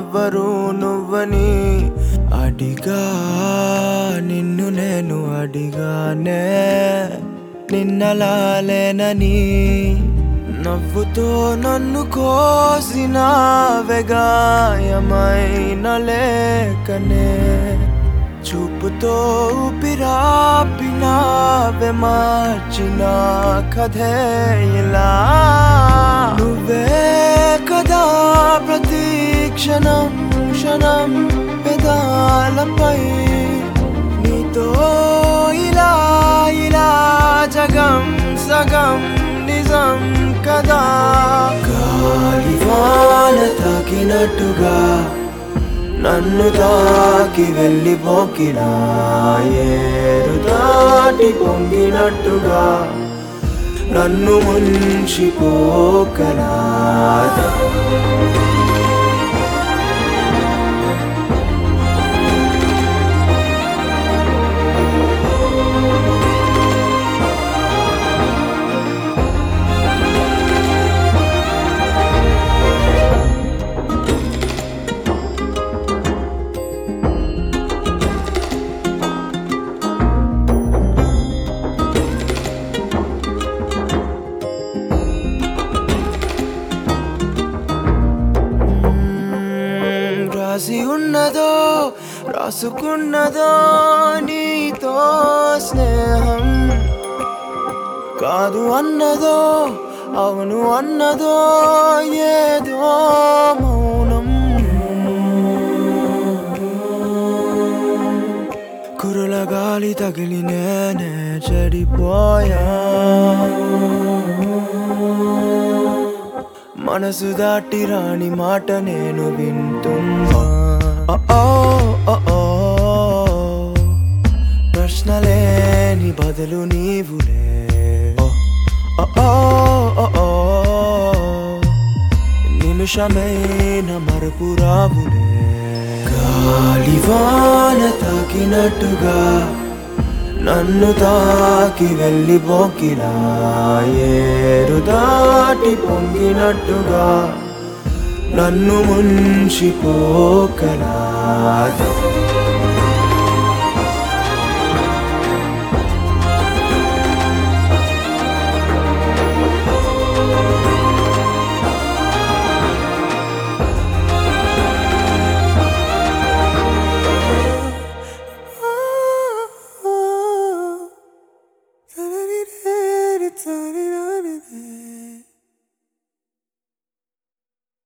ఎవరు నువ్వని అడిగా నిన్ను నేను అడిగానే నిన్నలాలేనని నవ్వుతో నన్ను కోసిన వెగాయమైన లేకనే చూపుతో ఊపిరాపినావే మార్చిన కథే ఇలా నువ్వే కదా ప్రతి క్షణం క్షణం పెదాలపై నీతో ఇలా ఇలా జగం సగం నిజం కదా గాలివాన తాకినట్టుగా నన్ను తాకి వెళ్ళిపోకినా ఏరు దాటి పొంగినట్టుగా నన్ను ముంచిపోకనా మ్మ్, రాసి ఉన్నదో రాసుకున్నదో నీతో స్నేహం కాదు అన్నదో అవును అన్నదో ఏదో మౌనం కురుల గాలి తగిలి నేనే చెడిపోయా మనసు దాటి రాని మాట నేను వింటున్నా ఓ, ఓ, ఓ, ఓ. ప్రశ్నలేని బదులు నీవులే ఓ, ఓ, ఓ, ఓ, ఓ. నిమిషమైన మరపు రావులే గాలివాన తాకినట్టుగా నన్ను తాకి వెళ్ళిపోకినా ఏరు దాటి పొంగినట్టుగా నన్ను ముంచిపోకనా